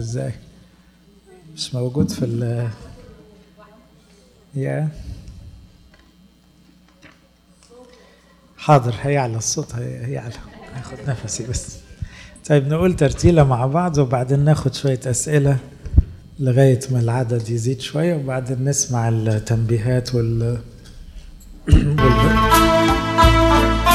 ازاي مش موجود في ال يا حاضر هيعلى الصوت هي- هيعلى هاخد نفسي بس طيب نقول ترتيلة مع بعض وبعدين ناخد شوية أسئلة لغاية ما العدد يزيد شوية وبعدين نسمع التنبيهات وال وال...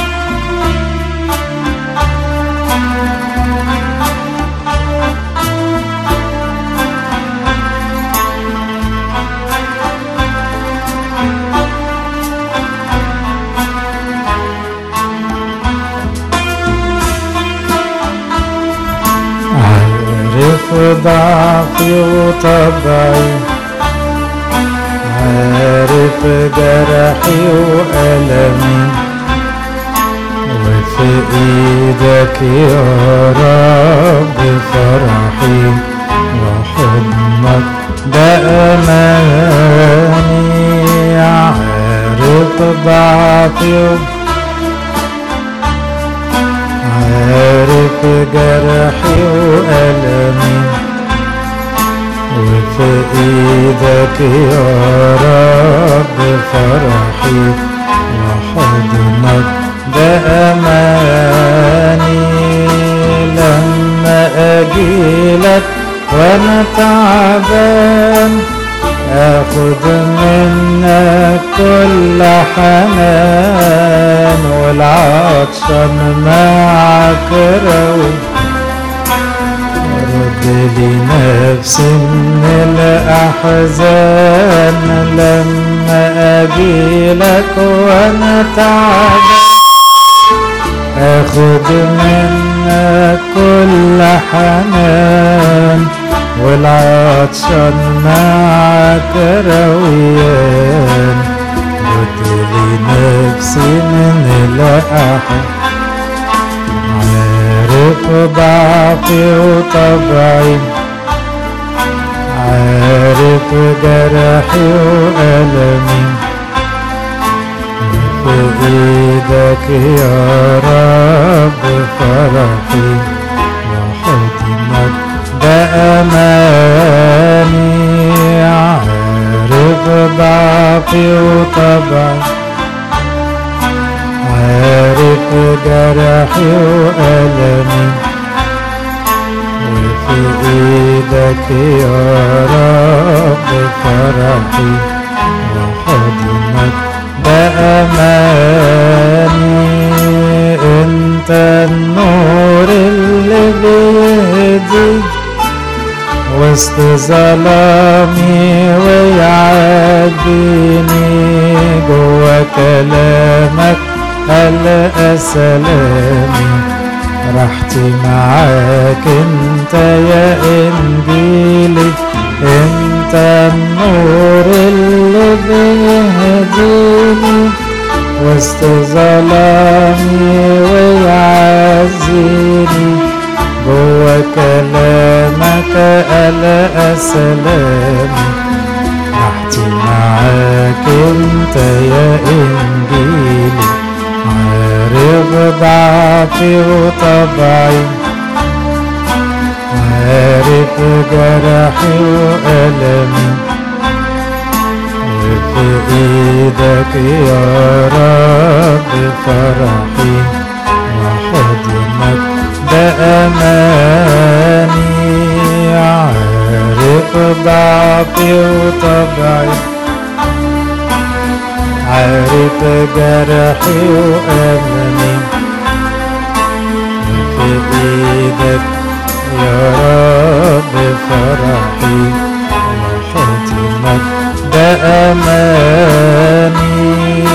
عارف ضعفي وطبعي عارف جرحي وألمي وفي ايدك يا رب فرحي وحضنك ده اماني عارف ضعفي عارف جرحي وألمي وفي ايدك يا رب فرحي وحضنك ده اماني لما اجيلك وانا تعبان اخد منك كل حنان والعطشان معك روي رد لي نفسي من الأحزان لما أجيلك وأنا تعبان أخد منك كل حنان والعطشان معك رويان رد لي نفسي من الأحزان عارف ضعفي وطبعي عارف جرحي وألمي في ايدك يا رب فرحي وحضنك ده اماني عارف ضعفي وطبعي عارف جرحي وألمي وفي ايدك يا رب فرحي وحضنك ده اماني انت النور اللي بيهدي وسط ظلامي ويعديني جوا كلامك ألقى سلامي راحتي معاك انت يا انجيلي انت النور اللي بيهديني وسط ظلامي ويعزيني جوا كلامك ألقى سلامي راحتي معاك انت يا انجيلي عارف ضعفي وطبعي عارف جرحي وألمي وفي ايدك يا رب فرحي وحضنك ده اماني عارف ضعفي وطبعي عارف جرحي وألمي في ايدك يا رب فرحي وحضنك ده اماني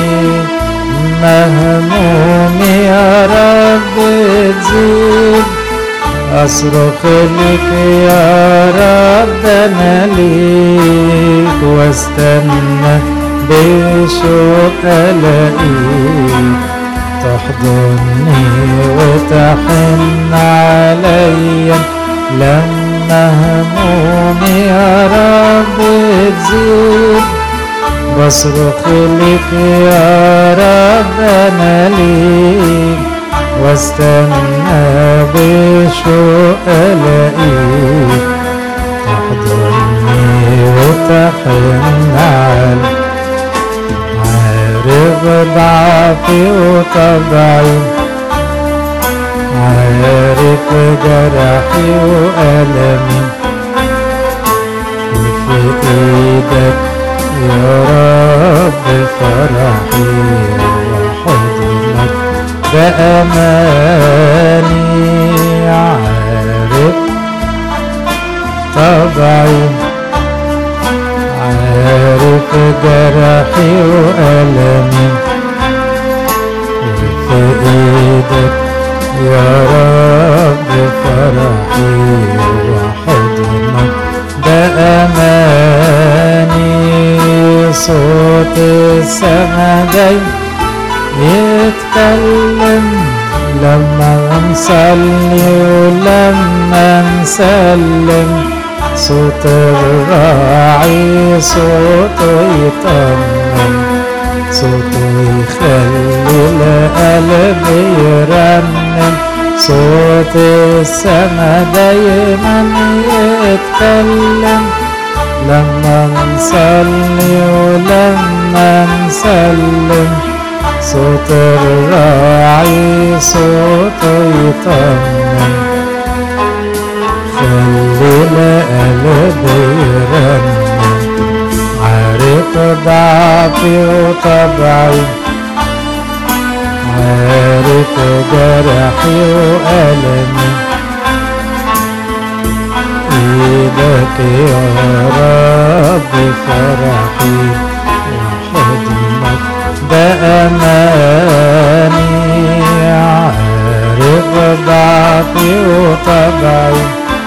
مهمومي يا رب تزيد أصرخ لك يا رب أنا ليك واستنى بشوق ألاقيك تحضني وتحن عليا لما همومي يا رب تزيد بصرخ لك يا رب انا ليك واستنى بشوق الاقيك ضعفي وطبعي عارف جرحي وألمي وفي إيدك يا رب فرحي وحضنك بأماني عارف طبعي عارف جرحي وألمي وفي إيدك يا رب فرحي وحضنك بأماني صوت السما جاي يتكلم لما نصلي ولما نسلم صوت الراعي صوته يطمن صوته يخلي القلب يرنم صوت السما دايما يتكلم لما نصلي ولما نسلم صوت الراعي صوته يطمن خلي القلب يرنم عارف ضعفي وطبعي عارف جرحي وألمي إيدك يا رب فرحي وحضنك بأماني عارف ضعفي وطبعي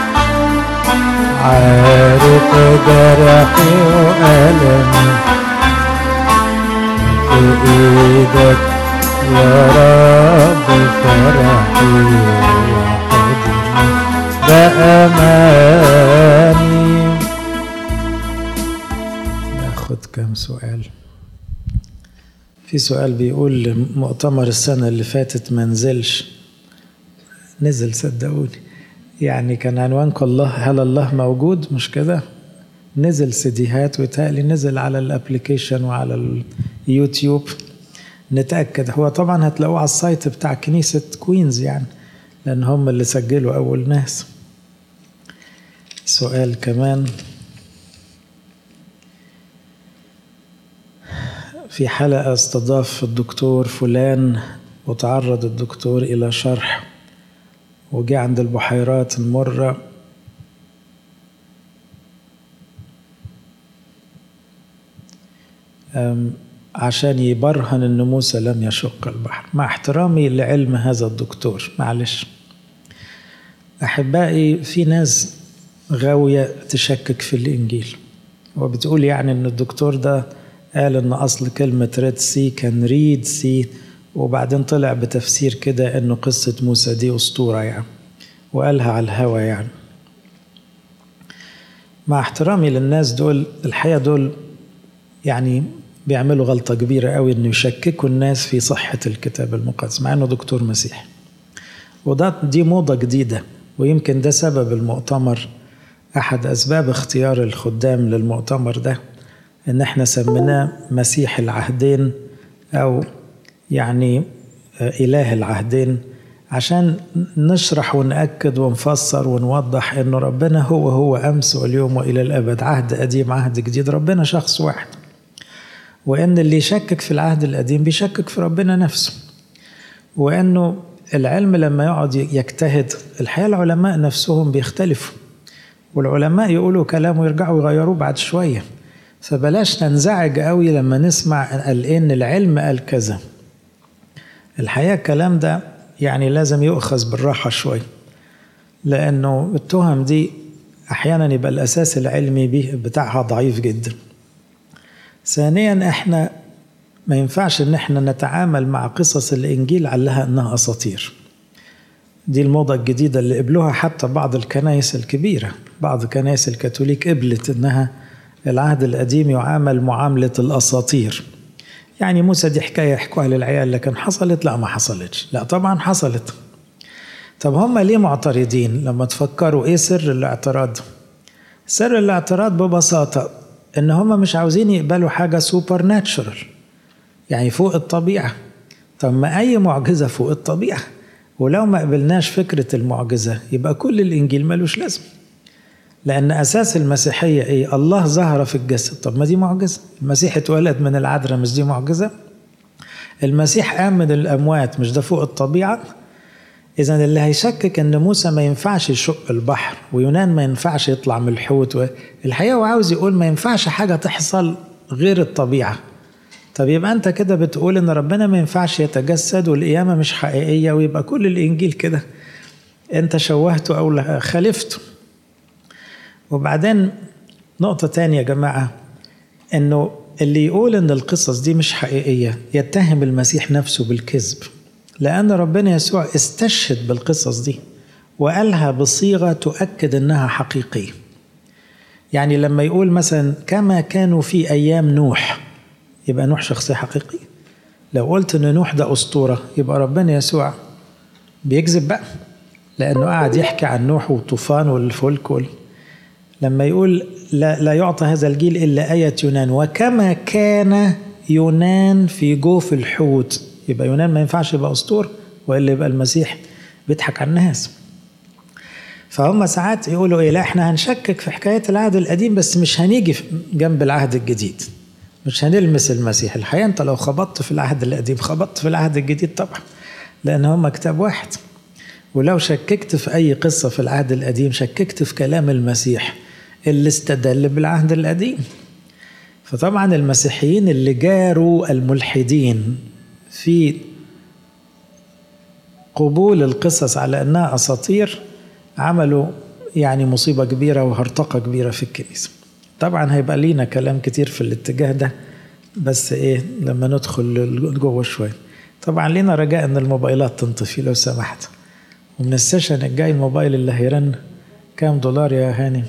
عارف جرحي وألمي في إيدك يا رب فرحي وحضني بأماني ناخد كم سؤال في سؤال بيقول مؤتمر السنة اللي فاتت ما نزلش نزل صدقوني يعني كان عنوانكم الله هل الله موجود مش كده نزل سيديهات ويتهيألي نزل على الابليكيشن وعلى اليوتيوب نتأكد هو طبعا هتلاقوه على السايت بتاع كنيسة كوينز يعني لأن هم اللي سجلوا أول ناس سؤال كمان في حلقة استضاف الدكتور فلان وتعرض الدكتور إلى شرح وجي عند البحيرات المرة عشان يبرهن ان موسى لم يشق البحر مع احترامي لعلم هذا الدكتور معلش احبائي في ناس غاويه تشكك في الانجيل وبتقول يعني ان الدكتور ده قال ان اصل كلمه ريد سي كان ريد سي وبعدين طلع بتفسير كده انه قصه موسى دي اسطوره يعني وقالها على الهوا يعني مع احترامي للناس دول الحقيقه دول يعني بيعملوا غلطة كبيرة قوي انه يشككوا الناس في صحة الكتاب المقدس مع انه دكتور مسيحي وده دي موضة جديدة ويمكن ده سبب المؤتمر احد اسباب اختيار الخدام للمؤتمر ده ان احنا سميناه مسيح العهدين او يعني اله العهدين عشان نشرح ونأكد ونفسر ونوضح انه ربنا هو هو امس واليوم والى الابد عهد قديم عهد جديد ربنا شخص واحد وان اللي يشكك في العهد القديم بيشكك في ربنا نفسه وانه العلم لما يقعد يجتهد الحقيقه العلماء نفسهم بيختلفوا والعلماء يقولوا كلام ويرجعوا يغيروه بعد شويه فبلاش ننزعج قوي لما نسمع قال ان العلم قال كذا الحقيقه الكلام ده يعني لازم يؤخذ بالراحه شويه لانه التهم دي احيانا يبقى الاساس العلمي بتاعها ضعيف جدا ثانيا احنا ما ينفعش ان احنا نتعامل مع قصص الانجيل علها انها اساطير دي الموضة الجديدة اللي قبلوها حتى بعض الكنائس الكبيرة بعض كنائس الكاثوليك قبلت انها العهد القديم يعامل معاملة الاساطير يعني موسى دي حكاية يحكوها للعيال لكن حصلت لا ما حصلتش لا طبعا حصلت طب هم ليه معترضين لما تفكروا ايه سر الاعتراض سر الاعتراض ببساطة ان هم مش عاوزين يقبلوا حاجة سوبر ناتشورال يعني فوق الطبيعة طب ما أي معجزة فوق الطبيعة ولو ما قبلناش فكرة المعجزة يبقى كل الإنجيل ملوش لازم لأن أساس المسيحية إيه؟ الله ظهر في الجسد طب ما دي معجزة المسيح اتولد من العذراء مش دي معجزة المسيح قام من الأموات مش ده فوق الطبيعة إذا اللي هيشكك إن موسى ما ينفعش يشق البحر ويونان ما ينفعش يطلع من الحوت الحقيقة هو عاوز يقول ما ينفعش حاجة تحصل غير الطبيعة طب يبقى أنت كده بتقول إن ربنا ما ينفعش يتجسد والقيامة مش حقيقية ويبقى كل الإنجيل كده أنت شوهته أو خالفته وبعدين نقطة تانية يا جماعة إنه اللي يقول إن القصص دي مش حقيقية يتهم المسيح نفسه بالكذب لأن ربنا يسوع استشهد بالقصص دي وقالها بصيغة تؤكد إنها حقيقية يعني لما يقول مثلا كما كانوا في أيام نوح يبقى نوح شخصية حقيقية لو قلت إن نوح ده أسطورة يبقى ربنا يسوع بيكذب بقى لأنه قاعد يحكي عن نوح والطوفان والفلك وال... لما يقول لا, لا يعطى هذا الجيل إلا آية يونان وكما كان يونان في جوف الحوت يبقى يونان ما ينفعش يبقى أسطور وإلا يبقى المسيح بيضحك على الناس فهم ساعات يقولوا إيه لا إحنا هنشكك في حكاية العهد القديم بس مش هنيجي جنب العهد الجديد مش هنلمس المسيح الحقيقة أنت لو خبطت في العهد القديم خبطت في العهد الجديد طبعا لأن هما كتاب واحد ولو شككت في أي قصة في العهد القديم شككت في كلام المسيح اللي استدل بالعهد القديم فطبعا المسيحيين اللي جاروا الملحدين في قبول القصص على انها اساطير عملوا يعني مصيبه كبيره وهرطقه كبيره في الكنيسه. طبعا هيبقى لينا كلام كتير في الاتجاه ده بس ايه لما ندخل جوه شويه. طبعا لينا رجاء ان الموبايلات تنطفي لو سمحت. ومن السيشن الجاي الموبايل اللي هيرن كام دولار يا هاني؟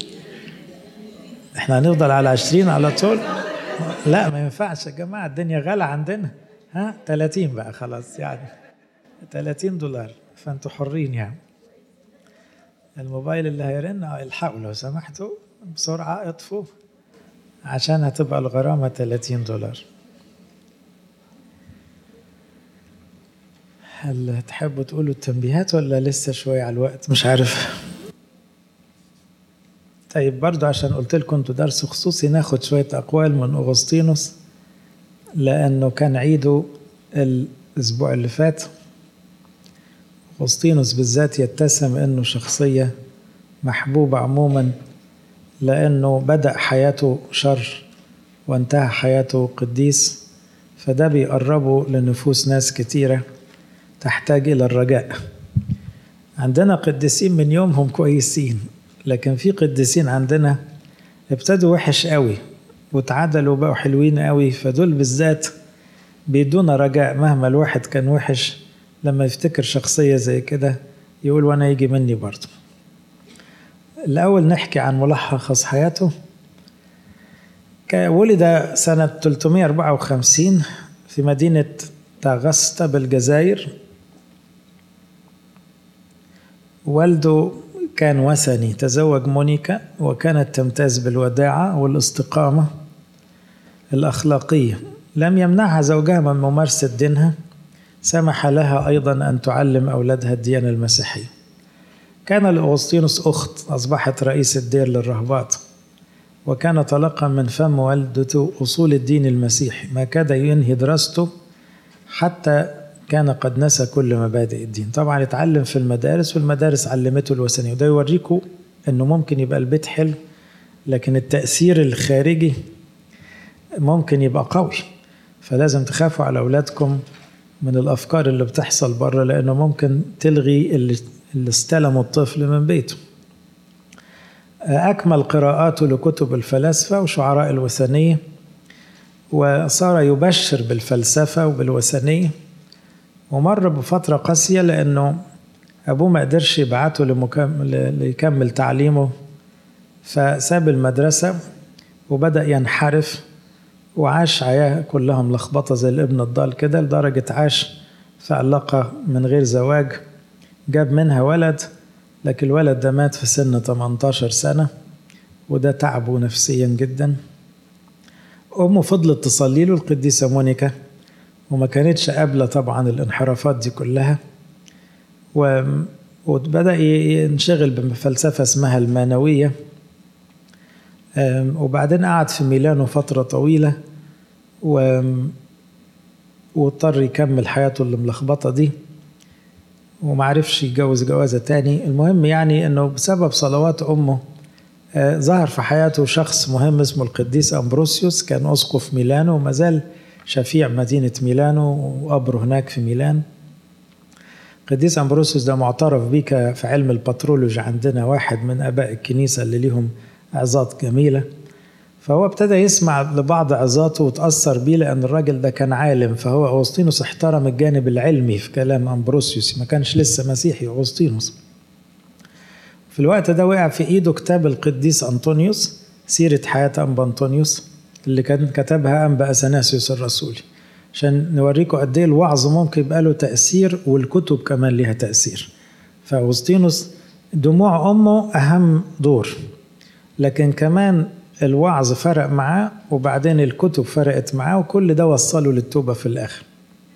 احنا هنفضل على 20 على طول؟ لا ما ينفعش يا جماعه الدنيا غالى عندنا. ها 30 بقى خلاص يعني 30 دولار فانتوا حرين يعني الموبايل اللي هيرن الحقوا لو سمحتوا بسرعة اطفوا عشان هتبقى الغرامة 30 دولار هل تحبوا تقولوا التنبيهات ولا لسه شوية على الوقت مش عارف طيب برضو عشان قلت لكم انتوا درس خصوصي ناخد شوية أقوال من أغسطينوس لأنه كان عيده الأسبوع اللي فات أغسطينوس بالذات يتسم أنه شخصية محبوبة عموما لأنه بدأ حياته شر وانتهى حياته قديس فده بيقربه لنفوس ناس كتيرة تحتاج إلى الرجاء عندنا قديسين من يومهم كويسين لكن في قديسين عندنا ابتدوا وحش قوي واتعدلوا بقوا حلوين قوي فدول بالذات بيدونا رجاء مهما الواحد كان وحش لما يفتكر شخصية زي كده يقول وانا يجي مني برضه الأول نحكي عن ملخص حياته ولد سنة 354 في مدينة تاغستا بالجزائر والده كان وثني تزوج مونيكا وكانت تمتاز بالوداعة والاستقامة الأخلاقية لم يمنعها زوجها من ممارسة دينها سمح لها أيضا أن تعلم أولادها الديانة المسيحية كان لأغسطينوس أخت أصبحت رئيس الدير للرهبات وكان تلقى من فم والدته أصول الدين المسيحي ما كاد ينهي دراسته حتى كان قد نسى كل مبادئ الدين طبعا اتعلم في المدارس والمدارس علمته الوثنية وده يوريكم انه ممكن يبقى البيت حلو لكن التأثير الخارجي ممكن يبقى قوي فلازم تخافوا على أولادكم من الأفكار اللي بتحصل بره لأنه ممكن تلغي اللي, اللي استلموا الطفل من بيته أكمل قراءاته لكتب الفلاسفة وشعراء الوثنية وصار يبشر بالفلسفة وبالوثنية ومر بفترة قاسية لأنه أبوه ما قدرش يبعته لمكمل ليكمل تعليمه فساب المدرسة وبدأ ينحرف وعاش حياة كلها ملخبطة زي الابن الضال كده لدرجة عاش في علاقة من غير زواج جاب منها ولد لكن الولد ده مات في سن 18 سنة وده تعبه نفسيا جدا أمه فضلت تصلي له القديسة مونيكا وما كانتش قابلة طبعا الانحرافات دي كلها و... وبدأ ينشغل بفلسفة اسمها المانوية وبعدين قعد في ميلانو فترة طويلة و... واضطر يكمل حياته اللي ملخبطة دي ومعرفش يتجوز جوازة تاني المهم يعني انه بسبب صلوات امه ظهر في حياته شخص مهم اسمه القديس أمبروسيوس كان أسقف ميلانو وما زال شفيع مدينة ميلانو وقبره هناك في ميلان القديس أمبروسيوس ده معترف بيه في علم البترولوجي عندنا واحد من آباء الكنيسة اللي ليهم عظات جميلة فهو ابتدى يسمع لبعض عظاته وتأثر بيه لأن الراجل ده كان عالم فهو أوسطينوس احترم الجانب العلمي في كلام أمبروسيوس ما كانش لسه مسيحي أوسطينوس في الوقت ده وقع في ايده كتاب القديس انطونيوس سيرة حياة أنبا أنطونيوس اللي كان كتبها أنبا أثناسيوس الرسولي عشان نوريكم قد إيه الوعظ ممكن يبقى له تأثير والكتب كمان ليها تأثير فأوسطينوس دموع أمه أهم دور لكن كمان الوعظ فرق معاه وبعدين الكتب فرقت معاه وكل ده وصله للتوبة في الآخر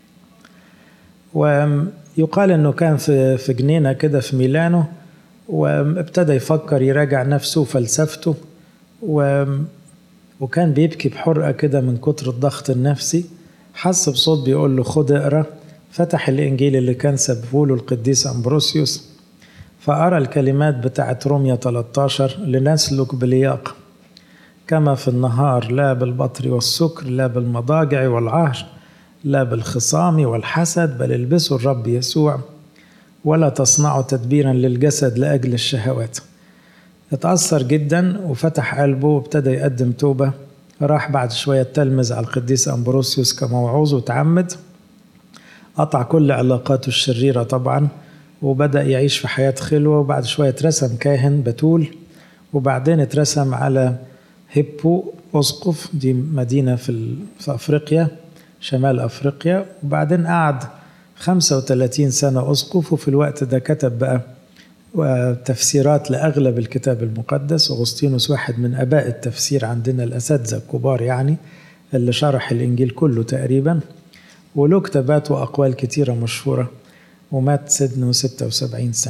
ويقال انه كان في في جنينه كده في ميلانو وابتدى يفكر يراجع نفسه وفلسفته و... وكان بيبكي بحرقة كده من كتر الضغط النفسي حس بصوت بيقول له خد اقرا فتح الإنجيل اللي كان سبه له القديس أمبروسيوس فأرى الكلمات بتاعت رومية 13 لنسلك بلياقة كما في النهار لا بالبطر والسكر لا بالمضاجع والعهر لا بالخصام والحسد بل البسوا الرب يسوع ولا تصنعوا تدبيرا للجسد لأجل الشهوات اتأثر جدا وفتح قلبه وابتدى يقدم توبة راح بعد شوية تلمذ على القديس أمبروسيوس كموعوظ وتعمد قطع كل علاقاته الشريرة طبعا وبدأ يعيش في حياة خلوة وبعد شوية اترسم كاهن بتول وبعدين اترسم على هيبو أسقف دي مدينة في, في أفريقيا شمال أفريقيا وبعدين قعد 35 سنة أسقف وفي الوقت ده كتب بقى تفسيرات لأغلب الكتاب المقدس أغسطينوس واحد من أباء التفسير عندنا الأساتذة الكبار يعني اللي شرح الإنجيل كله تقريبا وله كتابات وأقوال كتيرة مشهورة ومات سنه 76 سنة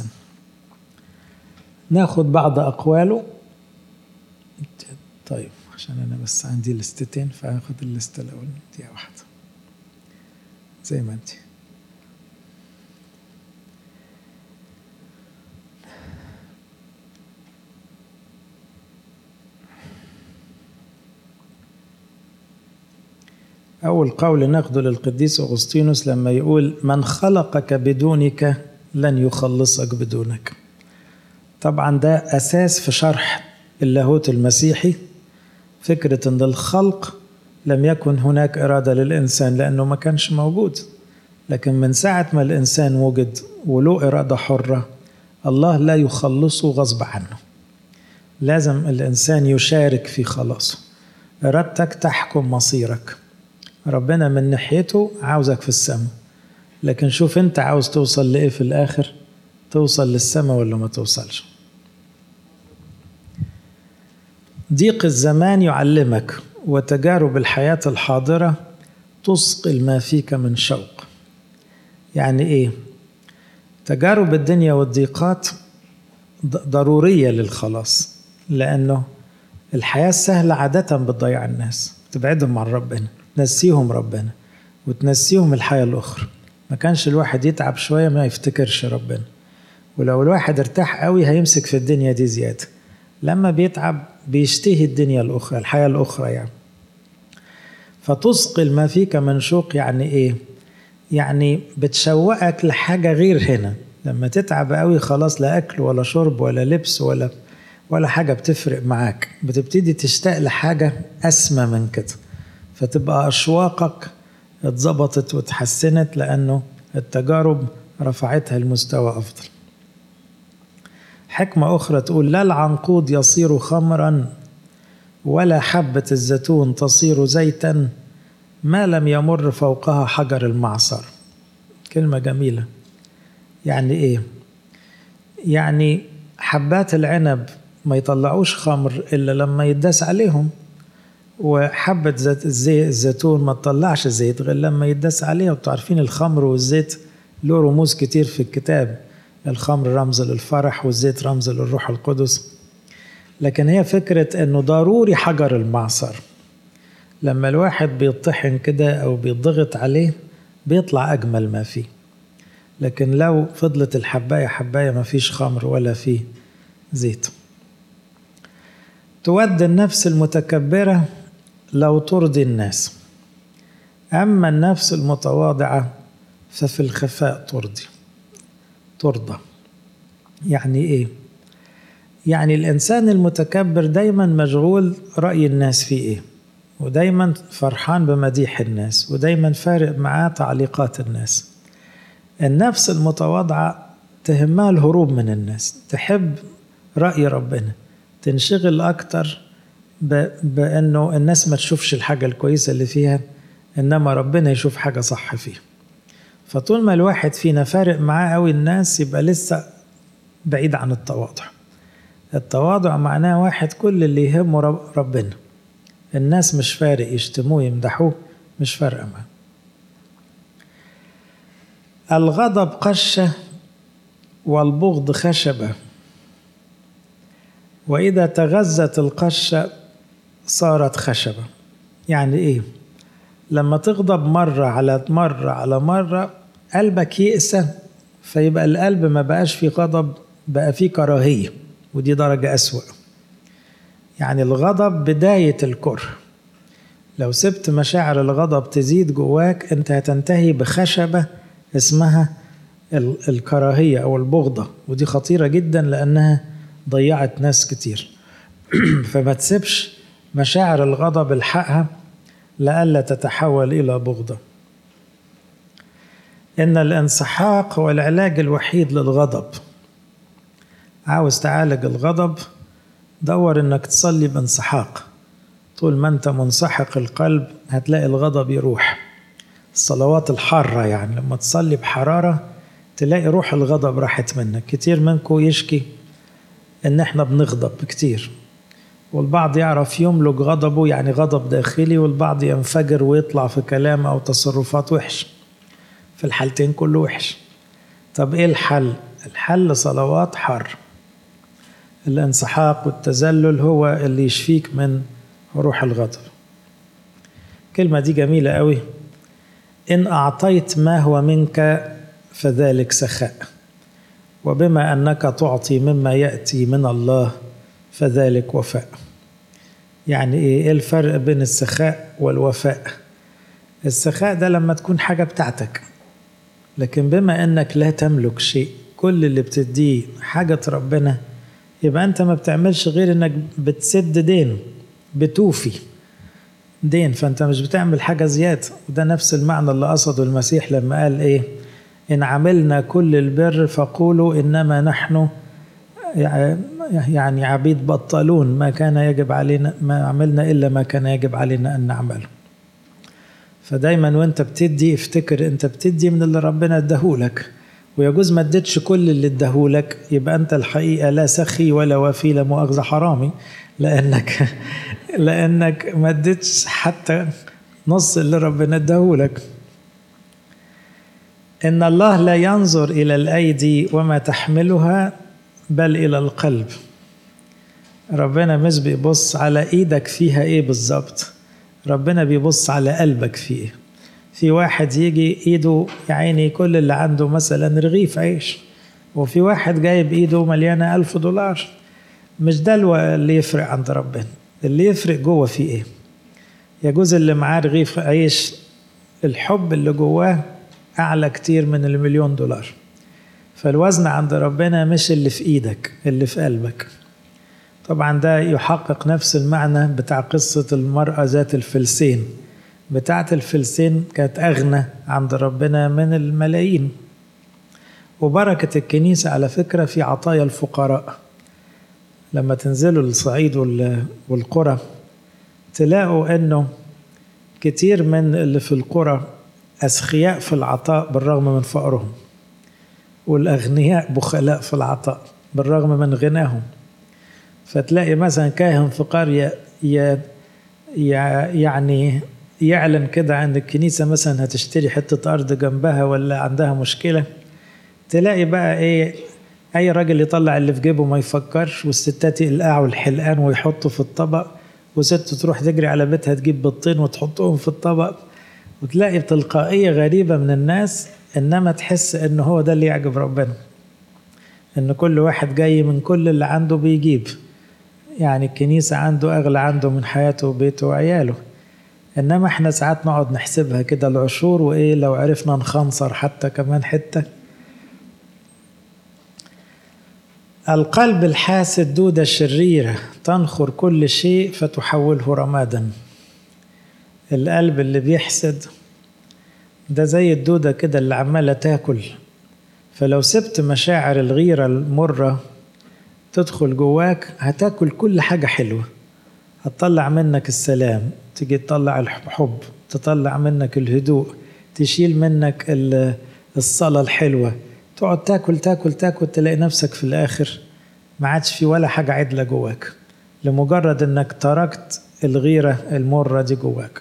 ناخد بعض أقواله طيب عشان أنا بس عندي لستتين فهاخد الليستة الأول دقيقة واحدة زي ما أنتِ أول قول ناخده للقديس أغسطينوس لما يقول من خلقك بدونك لن يخلصك بدونك طبعا ده أساس في شرح اللاهوت المسيحي فكرة أن الخلق لم يكن هناك إرادة للإنسان لأنه ما كانش موجود لكن من ساعة ما الإنسان وجد وله إرادة حرة الله لا يخلصه غصب عنه لازم الإنسان يشارك في خلاصه إرادتك تحكم مصيرك ربنا من ناحيته عاوزك في السماء لكن شوف انت عاوز توصل لايه في الاخر توصل للسماء ولا ما توصلش ضيق الزمان يعلمك وتجارب الحياة الحاضرة تثقل ما فيك من شوق يعني ايه تجارب الدنيا والضيقات ضرورية للخلاص لأنه الحياة السهلة عادة بتضيع الناس تبعدهم عن ربنا تنسيهم ربنا وتنسيهم الحياة الأخرى ما كانش الواحد يتعب شوية ما يفتكرش ربنا ولو الواحد ارتاح قوي هيمسك في الدنيا دي زيادة لما بيتعب بيشتهي الدنيا الأخرى الحياة الأخرى يعني فتثقل ما فيك من شوق يعني إيه يعني بتشوقك لحاجة غير هنا لما تتعب قوي خلاص لا أكل ولا شرب ولا لبس ولا ولا حاجة بتفرق معاك بتبتدي تشتاق لحاجة أسمى من كده فتبقى أشواقك اتظبطت وتحسنت لأنه التجارب رفعتها لمستوى أفضل حكمة أخرى تقول لا العنقود يصير خمرا ولا حبة الزيتون تصير زيتا ما لم يمر فوقها حجر المعصر كلمة جميلة يعني إيه؟ يعني حبات العنب ما يطلعوش خمر إلا لما يداس عليهم وحبة زيت الزيت الزيتون ما تطلعش زيت غير لما يدس عليها وانتوا عارفين الخمر والزيت له رموز كتير في الكتاب الخمر رمز للفرح والزيت رمز للروح القدس لكن هي فكرة انه ضروري حجر المعصر لما الواحد بيطحن كده او بيضغط عليه بيطلع اجمل ما فيه لكن لو فضلت الحباية حباية ما فيش خمر ولا فيه زيت تود النفس المتكبرة لو ترضي الناس أما النفس المتواضعة ففي الخفاء ترضي ترضى يعني إيه؟ يعني الإنسان المتكبر دايما مشغول رأي الناس فيه إيه ودايما فرحان بمديح الناس ودايما فارق معاه تعليقات الناس النفس المتواضعة تهمها الهروب من الناس تحب رأي ربنا تنشغل أكتر بأنه الناس ما تشوفش الحاجة الكويسة اللي فيها إنما ربنا يشوف حاجة صح فيها فطول ما الواحد فينا فارق معاه قوي الناس يبقى لسه بعيد عن التواضع التواضع معناه واحد كل اللي يهمه ربنا الناس مش فارق يشتموه يمدحوه مش فارقة معاه الغضب قشة والبغض خشبة وإذا تغذت القشة صارت خشبة يعني إيه؟ لما تغضب مرة على مرة على مرة قلبك يئسى فيبقى القلب ما بقاش فيه غضب بقى فيه كراهية ودي درجة أسوأ يعني الغضب بداية الكره لو سبت مشاعر الغضب تزيد جواك انت هتنتهي بخشبة اسمها الكراهية أو البغضة ودي خطيرة جدا لأنها ضيعت ناس كتير فما تسيبش مشاعر الغضب الحقها لئلا تتحول إلى بغضة إن الانسحاق هو العلاج الوحيد للغضب عاوز تعالج الغضب دور إنك تصلي بانسحاق طول ما أنت منسحق القلب هتلاقي الغضب يروح الصلوات الحارة يعني لما تصلي بحرارة تلاقي روح الغضب راحت منك كتير منكم يشكي ان احنا بنغضب كتير والبعض يعرف يملك غضبه يعني غضب داخلي والبعض ينفجر ويطلع في كلام او تصرفات وحش في الحالتين كله وحش طب ايه الحل الحل صلوات حر الانسحاق والتذلل هو اللي يشفيك من روح الغضب الكلمة دي جميلة قوي إن أعطيت ما هو منك فذلك سخاء وبما أنك تعطي مما يأتي من الله فذلك وفاء يعني إيه الفرق بين السخاء والوفاء السخاء ده لما تكون حاجة بتاعتك لكن بما أنك لا تملك شيء كل اللي بتديه حاجة ربنا يبقى أنت ما بتعملش غير أنك بتسد دين بتوفي دين فأنت مش بتعمل حاجة زيادة وده نفس المعنى اللي قصده المسيح لما قال إيه إن عملنا كل البر فقولوا إنما نحن يعني عبيد بطلون ما كان يجب علينا ما عملنا إلا ما كان يجب علينا أن نعمله فدايما وانت بتدي افتكر انت بتدي من اللي ربنا اداهولك ويجوز ما اديتش كل اللي اداهولك يبقى انت الحقيقه لا سخي ولا وفي لا مؤاخذه حرامي لانك لانك ما اديتش حتى نص اللي ربنا اداهولك ان الله لا ينظر الى الايدي وما تحملها بل الى القلب ربنا مش بيبص على ايدك فيها ايه بالظبط ربنا بيبص على قلبك فيه في واحد يجي ايده يا عيني كل اللي عنده مثلا رغيف عيش وفي واحد جايب ايده مليانه ألف دولار مش ده اللي يفرق عند ربنا اللي يفرق جوه في ايه يجوز اللي معاه رغيف عيش الحب اللي جواه اعلى كتير من المليون دولار فالوزن عند ربنا مش اللي في ايدك اللي في قلبك طبعا ده يحقق نفس المعنى بتاع قصة المرأة ذات الفلسين بتاعة الفلسين كانت أغنى عند ربنا من الملايين وبركة الكنيسة على فكرة في عطايا الفقراء لما تنزلوا الصعيد والقرى تلاقوا انه كتير من اللي في القرى أسخياء في العطاء بالرغم من فقرهم والأغنياء بخلاء في العطاء بالرغم من غناهم فتلاقي مثلا كاهن في قرية يعني يعلن كده عن الكنيسة مثلا هتشتري حتة أرض جنبها ولا عندها مشكلة تلاقي بقى إيه أي راجل يطلع اللي في جيبه ما يفكرش والستات يقلعوا الحلقان ويحطوا في الطبق وست تروح تجري على بيتها تجيب بيضتين وتحطهم في الطبق وتلاقي تلقائية غريبة من الناس إنما تحس إن هو ده اللي يعجب ربنا إن كل واحد جاي من كل اللي عنده بيجيب يعني الكنيسة عنده أغلى عنده من حياته وبيته وعياله إنما إحنا ساعات نقعد نحسبها كده العشور وإيه لو عرفنا نخنصر حتى كمان حتة القلب الحاسد دودة شريرة تنخر كل شيء فتحوله رمادا القلب اللي بيحسد ده زي الدودة كده اللي عمالة تاكل فلو سبت مشاعر الغيرة المرة تدخل جواك هتاكل كل حاجة حلوة هتطلع منك السلام تيجي تطلع الحب تطلع منك الهدوء تشيل منك الصلاة الحلوة تقعد تاكل تاكل تاكل تلاقي نفسك في الآخر ما عادش في ولا حاجة عدلة جواك لمجرد انك تركت الغيرة المرة دي جواك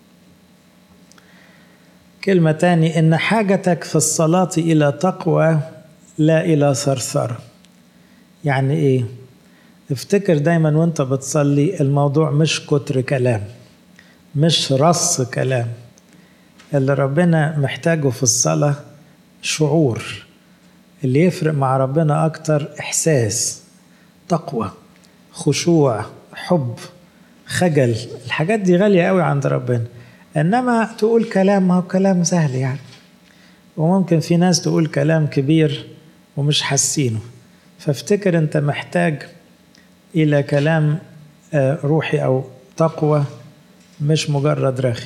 كلمة تاني إن حاجتك في الصلاة إلى تقوى لا إلى ثرثرة يعني إيه؟ افتكر دايما وانت بتصلي الموضوع مش كتر كلام مش رص كلام اللي ربنا محتاجه في الصلاة شعور اللي يفرق مع ربنا أكتر إحساس تقوى خشوع حب خجل الحاجات دي غالية قوي عند ربنا إنما تقول كلام ما هو كلام سهل يعني وممكن في ناس تقول كلام كبير ومش حاسينه فافتكر أنت محتاج إلى كلام روحي أو تقوى مش مجرد رخي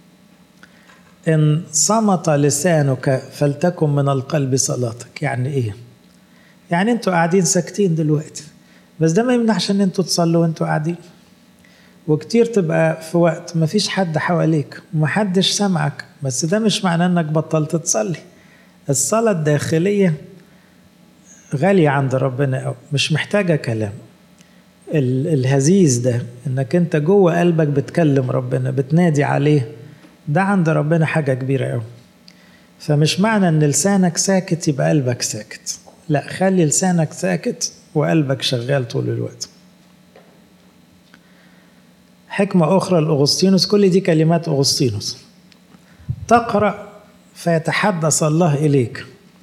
إن صمت لسانك فلتكن من القلب صلاتك يعني إيه؟ يعني أنتوا قاعدين ساكتين دلوقتي بس ده ما يمنعش إن أنتوا تصلوا وأنتوا قاعدين وكتير تبقى في وقت ما فيش حد حواليك ومحدش سمعك بس ده مش معناه إنك بطلت تصلي الصلاة الداخلية غالية عند ربنا أو مش محتاجة كلام الهزيز ده انك انت جوه قلبك بتكلم ربنا بتنادي عليه ده عند ربنا حاجة كبيرة قوي فمش معنى ان لسانك ساكت يبقى قلبك ساكت لا خلي لسانك ساكت وقلبك شغال طول الوقت حكمة أخرى لأغسطينوس كل دي كلمات أغسطينوس تقرأ فيتحدث الله إليك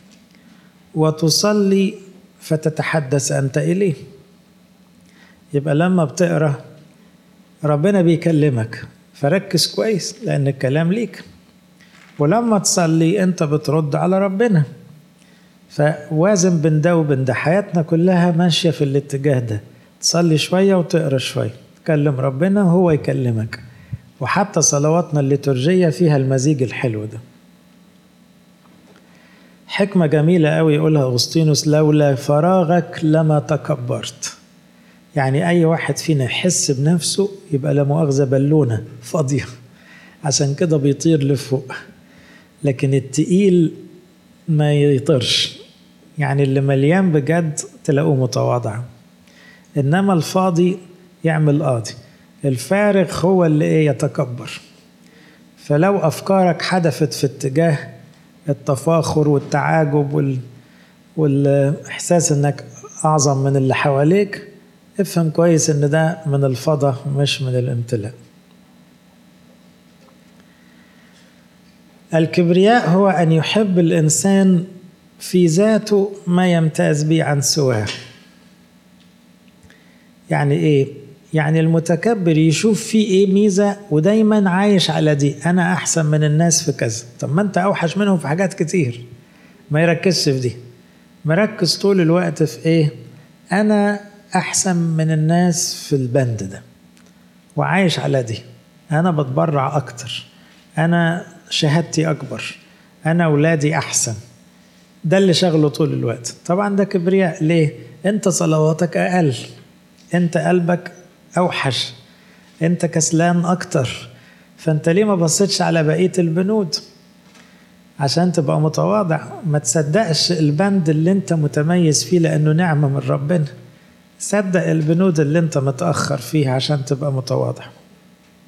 وتصلي فتتحدث أنت إليه يبقى لما بتقرا ربنا بيكلمك فركز كويس لان الكلام ليك ولما تصلي انت بترد على ربنا فوازن بين ده وبين ده حياتنا كلها ماشيه في الاتجاه ده تصلي شويه وتقرا شويه تكلم ربنا وهو يكلمك وحتى صلواتنا الليتورجيه فيها المزيج الحلو ده حكمه جميله قوي يقولها اغسطينوس لولا فراغك لما تكبرت يعني أي واحد فينا يحس بنفسه يبقى لا مؤاخذة بالونة فاضية عشان كده بيطير لفوق لكن التقيل ما يطيرش يعني اللي مليان بجد تلاقوه متواضع إنما الفاضي يعمل قاضي الفارغ هو اللي إيه يتكبر فلو أفكارك حدفت في اتجاه التفاخر والتعاجب وال... والإحساس إنك أعظم من اللي حواليك افهم كويس ان ده من الفضة مش من الامتلاء الكبرياء هو ان يحب الانسان في ذاته ما يمتاز به عن سواه يعني ايه يعني المتكبر يشوف فيه ايه ميزه ودايما عايش على دي انا احسن من الناس في كذا طب ما انت اوحش منهم في حاجات كتير ما يركزش في دي مركز طول الوقت في ايه انا احسن من الناس في البند ده وعايش على دي انا بتبرع اكتر انا شهادتي اكبر انا اولادي احسن ده اللي شغله طول الوقت طبعا ده كبرياء ليه انت صلواتك اقل انت قلبك اوحش انت كسلان اكتر فانت ليه ما بصيتش على بقيه البنود عشان تبقى متواضع ما تصدقش البند اللي انت متميز فيه لانه نعمه من ربنا صدق البنود اللي انت متأخر فيها عشان تبقى متواضع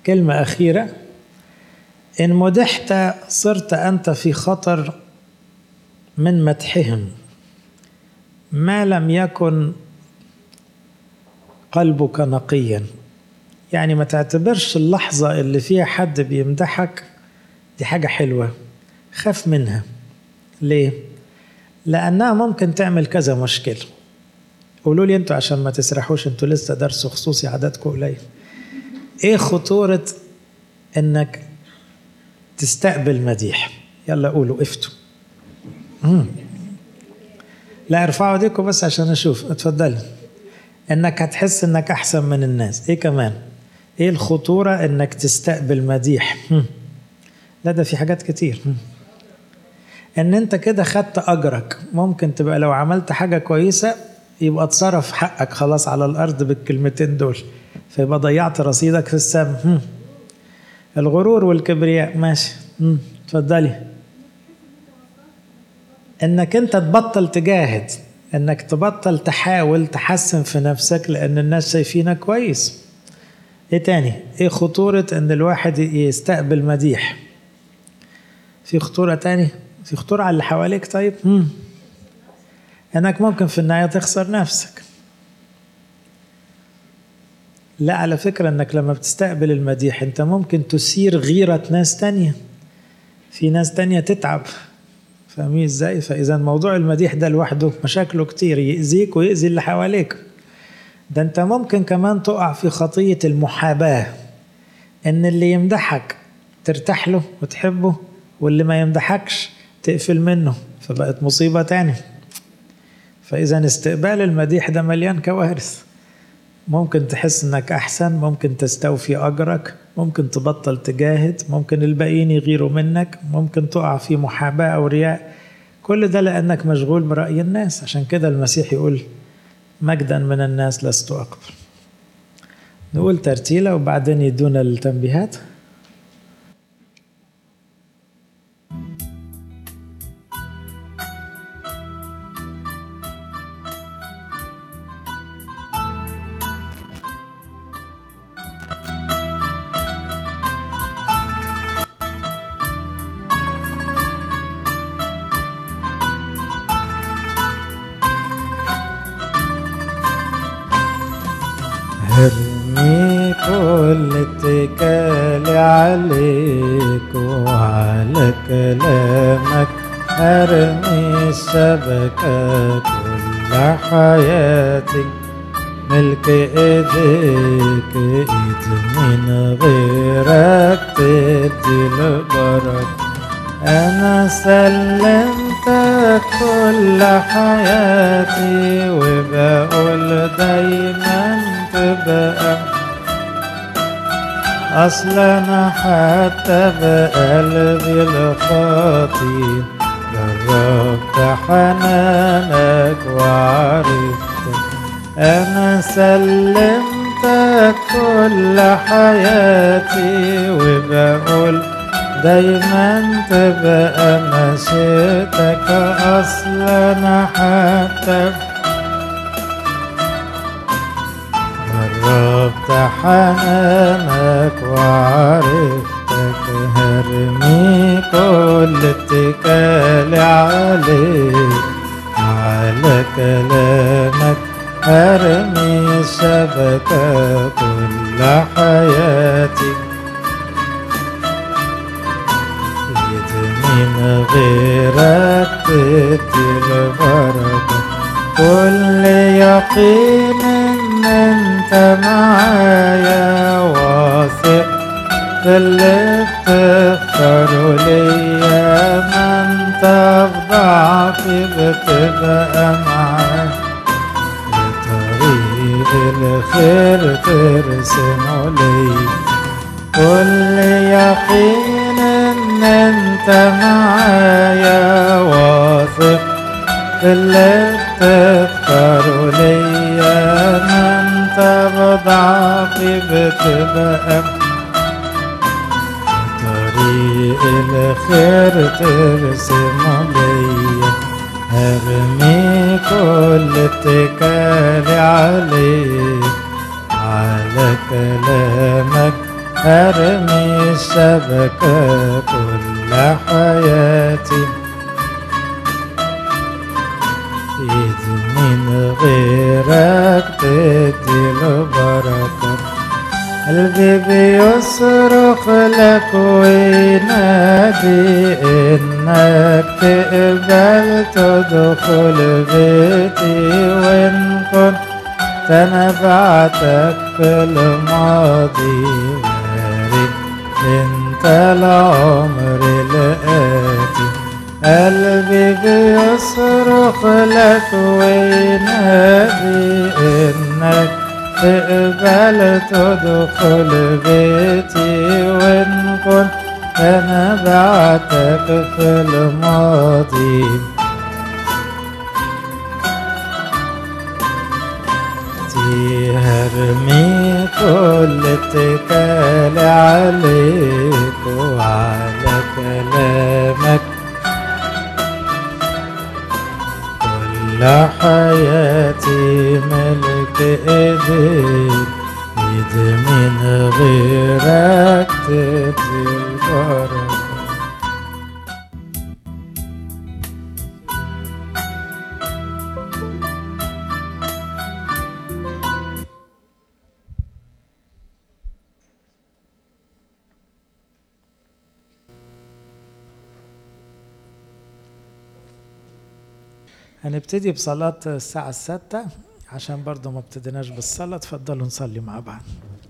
كلمة أخيرة إن مدحت صرت أنت في خطر من مدحهم ما لم يكن قلبك نقيا يعني ما تعتبرش اللحظة اللي فيها حد بيمدحك دي حاجة حلوة خاف منها ليه؟ لأنها ممكن تعمل كذا مشكلة قولوا لي انتوا عشان ما تسرحوش انتوا لسه درس خصوصي عددكم قليل ايه خطورة انك تستقبل مديح يلا قولوا افتوا مم. لا ارفعوا ايديكم بس عشان اشوف اتفضلي انك هتحس انك احسن من الناس ايه كمان ايه الخطورة انك تستقبل مديح مم. لا ده في حاجات كتير مم. ان انت كده خدت اجرك ممكن تبقى لو عملت حاجة كويسة يبقى اتصرف حقك خلاص على الارض بالكلمتين دول فيبقى ضيعت رصيدك في السماء الغرور والكبرياء ماشي اتفضلي انك انت تبطل تجاهد انك تبطل تحاول تحسن في نفسك لان الناس شايفينك كويس ايه تاني ايه خطورة ان الواحد يستقبل مديح في خطورة تاني في خطورة على اللي حواليك طيب مم. انك ممكن في النهاية تخسر نفسك لا على فكرة انك لما بتستقبل المديح انت ممكن تثير غيرة ناس تانية في ناس تانية تتعب فاهمين ازاي فاذا موضوع المديح ده لوحده مشاكله كتير يأذيك ويأذي اللي حواليك ده انت ممكن كمان تقع في خطية المحاباة ان اللي يمدحك ترتاح له وتحبه واللي ما يمدحكش تقفل منه فبقت مصيبة تاني فإذا استقبال المديح ده مليان كوارث ممكن تحس انك احسن ممكن تستوفي اجرك ممكن تبطل تجاهد ممكن الباقيين يغيروا منك ممكن تقع في محاباه او رياء كل ده لانك مشغول براي الناس عشان كده المسيح يقول مجدا من الناس لست اقبل نقول ترتيله وبعدين يدونا التنبيهات ارمي كل اتكالي عليك وعلى كلامك ارمي الشبكة كل حياتي ملك ايديك ايد من غيرك تدي البركة انا سلمتك كل حياتي وبقول دايما تبقى اصلا انا حتى بقلبي الخاطي جربت حنانك وعرفتك انا سلمتك كل حياتي وبقول دايما تبقى مشيتك اصلا انا حتى جربت حنانك وعرفتك هرمي كل اتكالي عليك على كلامك هرمي الشبكة كل حياتي من غيرك تدي البركة كل يقين ان انت معايا واثق في اللي بتختاره ليا ما انت في ضعفي بتبقى معايا لطريق الخير ترسمه ليا كل يقين ان انت معايا واثق في اللي بتختاره ليا ما انت بضعفي بتبقى طريق الخير ترسمه ليا هرمي كل اتكالي عليك على كلامك أرمي الشبكة كل حياتي إذ من غيرك تدي البركة قلبي بيصرخ لك وينادي إنك تقبل تدخل بيتي وإن كنت أنا بعتك في الماضي وارد انت العمر الآتي قلبي بيصرخ لك وينادي انك تقبل تدخل بيتي وان كنت انا بعتك في الماضي هرمي كل اتكال عليك وعلى كلامك كل حياتي ملك ايديك ايد من غيرك تدي البركه هنبتدي بصلاة الساعة الستة عشان برضه ما ابتديناش بالصلاة تفضلوا نصلي مع بعض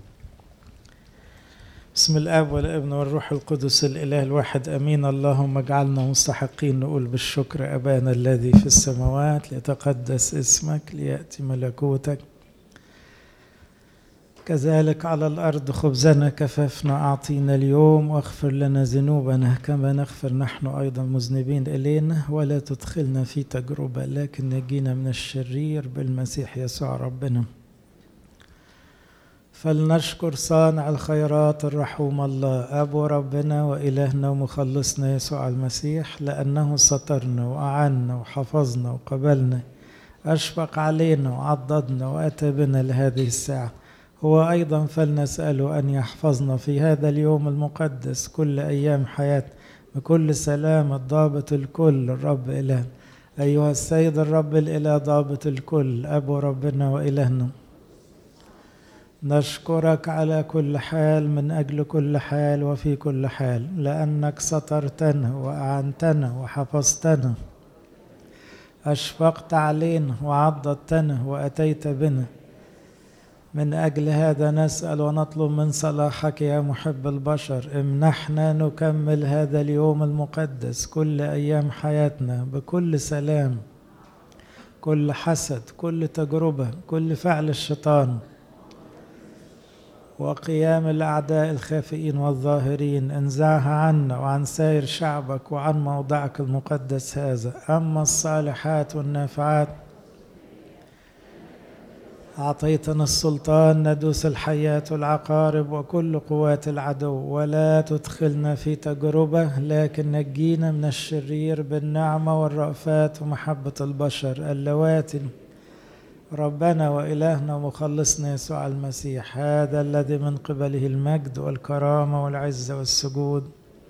بسم الآب والابن والروح القدس الإله الواحد أمين اللهم اجعلنا مستحقين نقول بالشكر أبانا الذي في السماوات ليتقدس اسمك ليأتي ملكوتك كذلك على الأرض خبزنا كفافنا أعطينا اليوم واغفر لنا ذنوبنا كما نغفر نحن أيضا مذنبين إلينا ولا تدخلنا في تجربة لكن نجينا من الشرير بالمسيح يسوع ربنا فلنشكر صانع الخيرات الرحوم الله أبو ربنا وإلهنا ومخلصنا يسوع المسيح لأنه سترنا وأعنا وحفظنا وقبلنا أشفق علينا وعضدنا وأتى بنا لهذه الساعة هو أيضا فلنسأله أن يحفظنا في هذا اليوم المقدس كل أيام حياتنا بكل سلام الضابط الكل الرب إله أيها السيد الرب الإله ضابط الكل أبو ربنا وإلهنا نشكرك على كل حال من أجل كل حال وفي كل حال لأنك سترتنا وأعنتنا وحفظتنا أشفقت علينا وعضدتنا وأتيت بنا من أجل هذا نسأل ونطلب من صلاحك يا محب البشر امنحنا نكمل هذا اليوم المقدس كل أيام حياتنا بكل سلام كل حسد كل تجربة كل فعل الشيطان وقيام الأعداء الخافئين والظاهرين انزعها عنا وعن سائر شعبك وعن موضعك المقدس هذا أما الصالحات والنافعات أعطيتنا السلطان ندوس الحياة والعقارب وكل قوات العدو ولا تدخلنا في تجربة لكن نجينا من الشرير بالنعمة والرأفات ومحبة البشر اللواتي ربنا وإلهنا ومخلصنا يسوع المسيح هذا الذي من قبله المجد والكرامة والعزة والسجود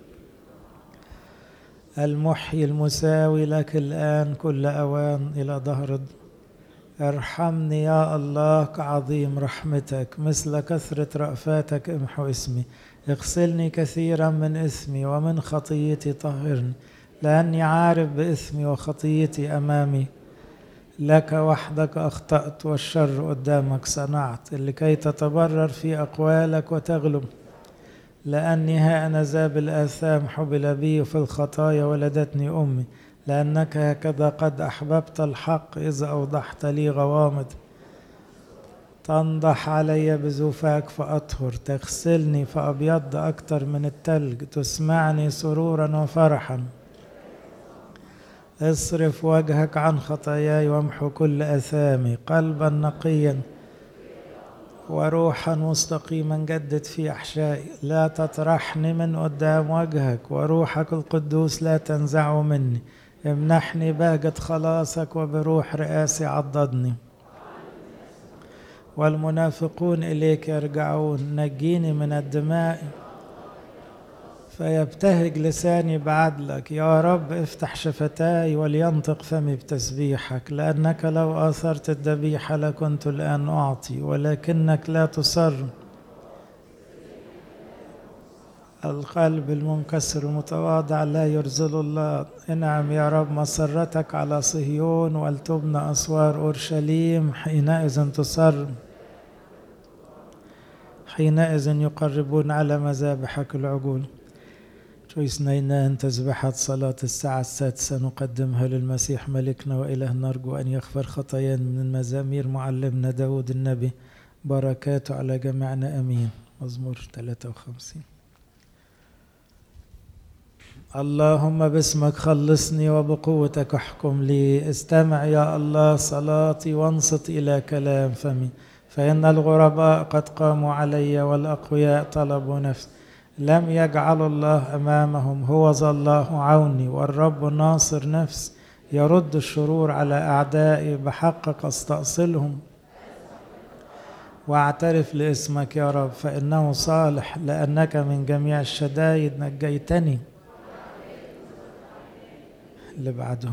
المحيي المساوي لك الآن كل أوان إلى ظهر ارحمني يا الله كعظيم رحمتك مثل كثرة رأفاتك امحو اسمي اغسلني كثيرا من اسمي ومن خطيتي طهرني لأني عارف بإثمي وخطيتي أمامي لك وحدك أخطأت والشر قدامك صنعت لكي تتبرر في أقوالك وتغلب لأني ها أنا ذا بالآثام حبل بي وفي الخطايا ولدتني أمي لأنك هكذا قد أحببت الحق إذا أوضحت لي غوامض تنضح علي بزوفاك فأطهر تغسلني فأبيض أكثر من التلج تسمعني سرورا وفرحا اصرف وجهك عن خطاياي وامحو كل أثامي قلبا نقيا وروحا مستقيما جدد في أحشائي لا تطرحني من قدام وجهك وروحك القدوس لا تنزعه مني امنحني بهجة خلاصك وبروح رئاسي عضدني والمنافقون إليك يرجعون نجيني من الدماء فيبتهج لساني بعدلك يا رب افتح شفتاي ولينطق فمي بتسبيحك لأنك لو آثرت الذبيحة لكنت الآن أعطي ولكنك لا تصر القلب المنكسر المتواضع لا يرزل الله انعم يا رب مسرتك على صهيون ولتبنى أسوار أورشليم حينئذ تصر حينئذ يقربون على مذابحك العجول أن تسبحة صلاة الساعة السادسة نقدمها للمسيح ملكنا وإله نرجو أن يغفر خطايانا من مزامير معلمنا داود النبي بركاته على جميعنا أمين مزمور 53 اللهم باسمك خلصني وبقوتك احكم لي استمع يا الله صلاتي وانصت إلى كلام فمي فإن الغرباء قد قاموا علي والأقوياء طلبوا نفسي لم يجعل الله امامهم هو ذا الله عوني والرب ناصر نفس يرد الشرور على اعدائي بحقك استاصلهم واعترف لاسمك يا رب فانه صالح لانك من جميع الشدائد نجيتني اللي بعده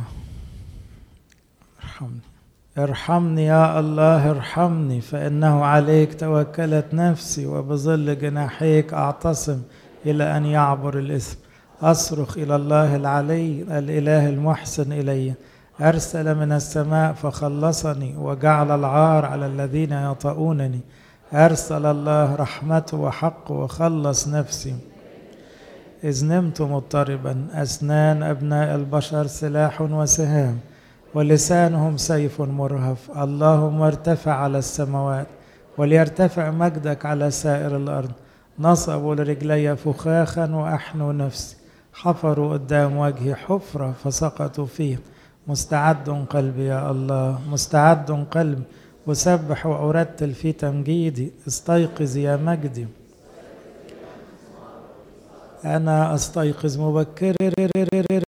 ارحمني ارحمني يا الله ارحمني فإنه عليك توكلت نفسي وبظل جناحيك أعتصم إلى أن يعبر الإثم أصرخ إلى الله العلي الإله المحسن إلي أرسل من السماء فخلصني وجعل العار على الذين يطؤونني أرسل الله رحمته وحقه وخلص نفسي إذ نمت مضطربا أسنان أبناء البشر سلاح وسهام ولسانهم سيف مرهف اللهم ارتفع على السماوات وليرتفع مجدك على سائر الارض نصبوا لرجلي فخاخا واحنوا نفسي حفروا قدام وجهي حفره فسقطوا فيه مستعد قلبي يا الله مستعد قلبي أسبح وأرتل في تمجيدي استيقظ يا مجدي أنا أستيقظ مبكر